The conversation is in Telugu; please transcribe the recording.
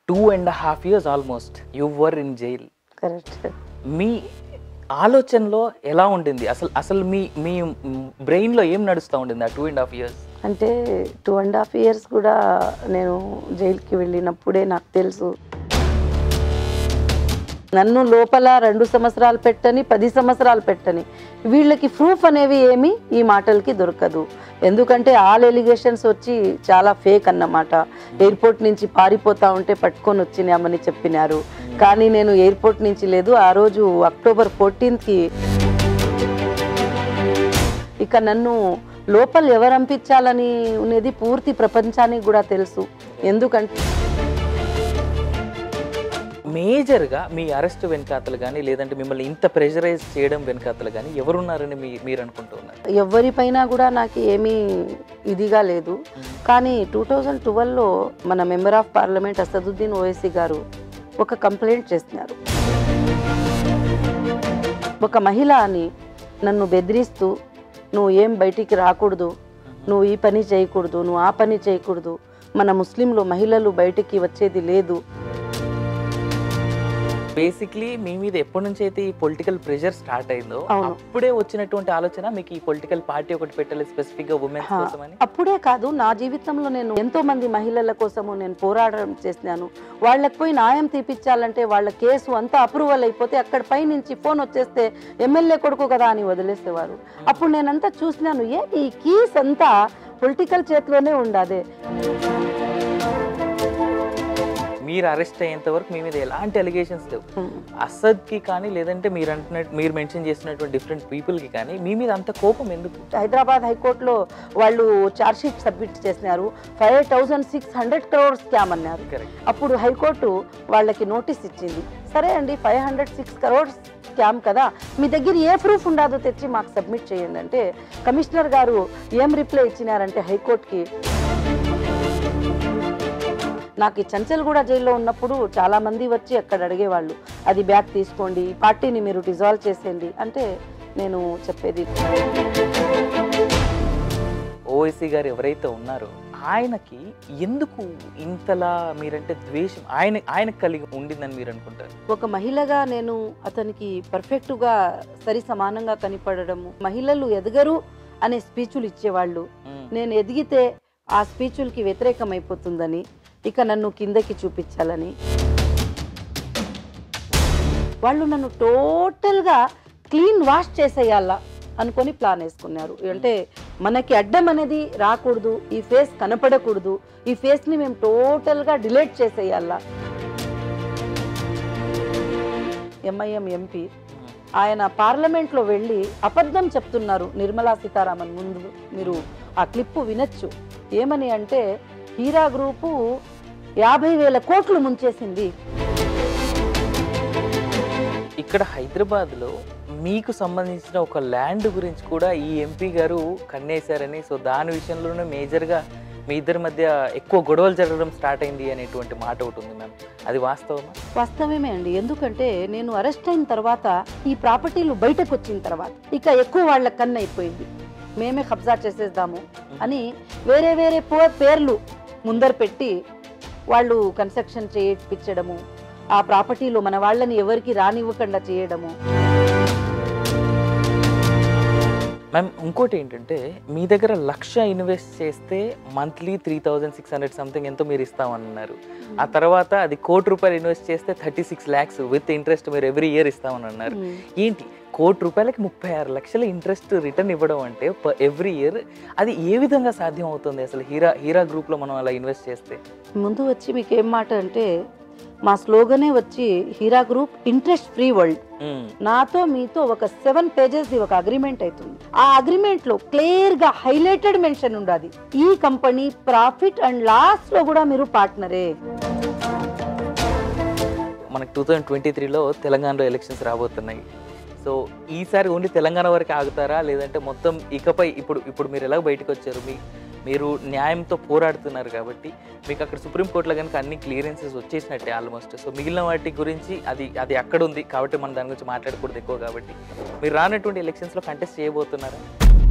Two and half years almost you were in jail correct మీ ఆలోచనలో ఎలా ఉండింది అసలు అసలు మీ మీ బ్రెయిన్లో ఏం నడుస్తూ ఉండింది ఆ టూ అండ్ హాఫ్ ఇయర్స్ అంటే టూ అండ్ హాఫ్ ఇయర్స్ కూడా నేను జైలుకి వెళ్ళినప్పుడే నాకు తెలుసు నన్ను లోపల రెండు సంవత్సరాలు పెట్టని పది సంవత్సరాలు పెట్టని వీళ్ళకి ప్రూఫ్ అనేవి ఏమి ఈ మాటలకి దొరకదు ఎందుకంటే ఆల్ ఎలిగేషన్స్ వచ్చి చాలా ఫేక్ అన్నమాట ఎయిర్పోర్ట్ నుంచి పారిపోతా ఉంటే పట్టుకొని వచ్చినామని చెప్పినారు కానీ నేను ఎయిర్పోర్ట్ నుంచి లేదు ఆ రోజు అక్టోబర్ ఫోర్టీన్త్కి ఇక నన్ను లోపల ఎవరు పంపించాలని ఉన్నది పూర్తి ప్రపంచానికి కూడా తెలుసు ఎందుకంటే మేజర్గా మీ అరెస్ట్ వెనకాతలు కానీ లేదంటే మిమ్మల్ని ఇంత ప్రెషరైజ్ చేయడం వెనకాతలు కానీ ఎవరున్నారని మీ మీరు అనుకుంటూ ఉన్నారు ఎవరిపైన కూడా నాకు ఏమీ ఇదిగా లేదు కానీ టూ థౌజండ్ ట్వెల్వ్లో మన member of parliament Asaduddin Owaisi garu ఒక కంప్లైంట్ చేస్తున్నారు ఒక మహిళ అని నన్ను బెదిరిస్తూ నువ్వు ఏం బయటికి రాకూడదు నువ్వు ఈ పని చేయకూడదు నువ్వు ఆ పని చేయకూడదు మన ముస్లింలు మహిళలు బయటికి వచ్చేది లేదు బేసిక్లీ మీ మీద ఎప్పటి నుంచి అయితే ఈ పొలిటికల్ ప్రెషర్ స్టార్ట్ అయిందో అవును. అప్పుడే వచ్చినటువంటి ఆలోచన మీకు ఈ పొలిటికల్ పార్టీ ఒకటి పెట్టాలి స్పెసిఫిక్ గా ఉమెన్స్ హా. కోసం అని అప్పుడే కాదు నా జీవితంలో నేను ఎంతో మంది మహిళల కోసము నేను పోరాడడం చేసినాను వాళ్ళకి పోయి న్యాయం తీపిచ్చాలంటే వాళ్ళ కేసు అంతా అప్రూవల్ అయిపోతే అక్కడ పై నుంచి ఫోన్ వచ్చేస్తే ఎమ్మెల్యే కొడుకు కదా అని వదిలేసేవారు అప్పుడు నేనంతా చూసినాను ఏ ఈ కీస్ అంతా పొలిటికల్ చేతిలోనే ఉండాదే మీరు అరెస్ట్ అయ్యేంత వరకు మీ మీద ఎలాంటి అలిగేషన్స్ లేవు అసద్ కి కానీ లేదంటే మీరు అంటున్నట్టు మీరు మెన్షన్ చేస్తున్నటువంటి డిఫరెంట్ పీపుల్ కి కానీ మీ మీద అంత కోపం ఎందుకు హైదరాబాద్ హైకోర్టులో వాళ్ళు ఛార్జ్షీట్ సబ్మిట్ చేసినారు five thousand six hundred crore scam అన్నారు కరెక్ట్ అప్పుడు హైకోర్టు వాళ్ళకి నోటీస్ ఇచ్చింది సరే అండి five hundred six crores scam కదా మీ దగ్గర ఏ ప్రూఫ్ ఉండదో తెచ్చి మాకు సబ్మిట్ చేయండి అంటే కమిషనర్ గారు ఏం రిప్లై ఇచ్చినారంటే హైకోర్టుకి నాకు ఈ చంచల్గూడ జైల్లో ఉన్నప్పుడు చాలా మంది వచ్చి అక్కడ అడిగేవాళ్ళు అది బ్యాక్ తీసుకోండి ఈ పార్టీని మీరు డిజాల్వ్ చేసేయండి అంటే నేను చెప్పేది ఓవైసీ గారు ఎవరైతే ఉన్నారో ఆయనకి ఎందుకు ఇంతలా మీరంటే ద్వేషం ఆయన ఆయనకు కలిగి ఉండిందని మీరు అనుకుంటారు ఒక మహిళగా నేను అతనికి పర్ఫెక్ట్గా సరి సమానంగా కనిపడము మహిళలు ఎదగరు అనే స్పీచులు ఇచ్చేవాళ్ళు మ్మ్. నేను ఎదిగితే ఆ స్పీచులకి వ్యతిరేకం అయిపోతుందని ఇక నన్ను కిందకి చూపించాలని వాళ్ళు నన్ను టోటల్గా క్లీన్ వాష్ చేసేయాలా అనుకొని ప్లాన్ వేసుకున్నారు అంటే మనకి అడ్డం అనేది రాకూడదు ఈ ఫేస్ కనపడకూడదు ఈ ఫేస్ని మేము టోటల్గా డిలీట్ చేసేయాలా ఎంఐఎం ఎంపీ ఆయన పార్లమెంట్లో వెళ్ళి అబద్ధం చెప్తున్నారు నిర్మలా సీతారామన్ ముందు మీరు ఆ క్లిప్పు వినొచ్చు ఏమని అంటే హీరా గ్రూపు యాభై వేల కోట్లు ముంచేసింది ఇక్కడ హైదరాబాద్ లో మీకు సంబంధించిన ఒక ల్యాండ్ గురించి కూడా ఈ ఎంపీ గారు కన్నేశారని సో దాని విషయంలోనే మేజర్ గా మీ ఇద్దరి మధ్య ఎక్కువ గొడవలు జరగడం స్టార్ట్ అయింది అనేటువంటి మాట ఒకటి ఉంది మ్యామ్ అది వాస్తవమా వాస్తవమే అండి ఎందుకంటే నేను అరెస్ట్ అయిన తర్వాత ఈ ప్రాపర్టీలు బయటకు వచ్చిన తర్వాత ఇక ఎక్కువ వాళ్ళ కన్ను అయిపోయింది మేమే కబ్జా చేసేద్దాము అని వేరే వేరే పో- పేర్లు ముందర పెట్టి వాళ్ళు కన్స్ట్రక్షన్ చేయించడము ఆ ప్రాపర్టీలో మన వాళ్ళని ఎవరికి రానివ్వకుండా చేయడము మ్యామ్ ఇంకోటి ఏంటంటే మీ దగ్గర లక్ష ఇన్వెస్ట్ చేస్తే monthly three thousand six hundred something ఎంతో మీరు ఇస్తామన్నారు ఆ తర్వాత అది కోటి రూపాయలు ఇన్వెస్ట్ చేస్తే thirty six lakhs with interest మీరు ఎవ్రీ ఇయర్ ఇస్తామని అన్నారు మ్మ్. ఏంటి కోటి రూపాయలకి ముప్పై ఆరు లక్షల ఇంట్రెస్ట్ రిటర్న్ ఇవ్వడం అంటే ఎవ్రీ ఇయర్ అది ఏ విధంగా సాధ్యం అవుతుంది అసలు హీరా హీరా గ్రూప్లో మనం అలా ఇన్వెస్ట్ చేస్తే ముందు వచ్చి మీకు ఏం మాట అంటే మా స్లోగనే వచ్చి Heera group interest free world మ్మ్. నాతో మీతో ఒక సెవెన్ పేజెస్ ది ఒక అగ్రిమెంట్ అవుతుంది ఆ అగ్రిమెంట్ లో క్లియర్ గా హైలైటెడ్ మెన్షన్ ఉండాలి ఈ కంపెనీ ప్రాఫిట్ అండ్ లాస్ లో కూడా మీరు పార్ట్నరే మనకు టూ థౌజండ్ ట్వంటీ త్రీలో తెలంగాణలో ఎలక్షన్స్ రాబోతున్నాయి సో ఈసారి ఓన్లీ తెలంగాణ వరకు ఆగుతారా లేదంటే మొత్తం ఇకపై ఇప్పుడు ఇప్పుడు మీరు ఎలా బయటకు వచ్చారు మీ మీరు న్యాయంతో పోరాడుతున్నారు కాబట్టి మీకు అక్కడ సుప్రీంకోర్టులో కనుక అన్ని క్లియరెన్సెస్ వచ్చేసినట్టే ఆల్మోస్ట్ సో మిగిలిన వాటి గురించి అది అది అక్కడ ఉంది కాబట్టి మనం దాని గురించి మాట్లాడకూడదు ఎక్కువ కాబట్టి మీరు రానటువంటి ఎలక్షన్స్లో కంటెస్ట్ చేయబోతున్నారా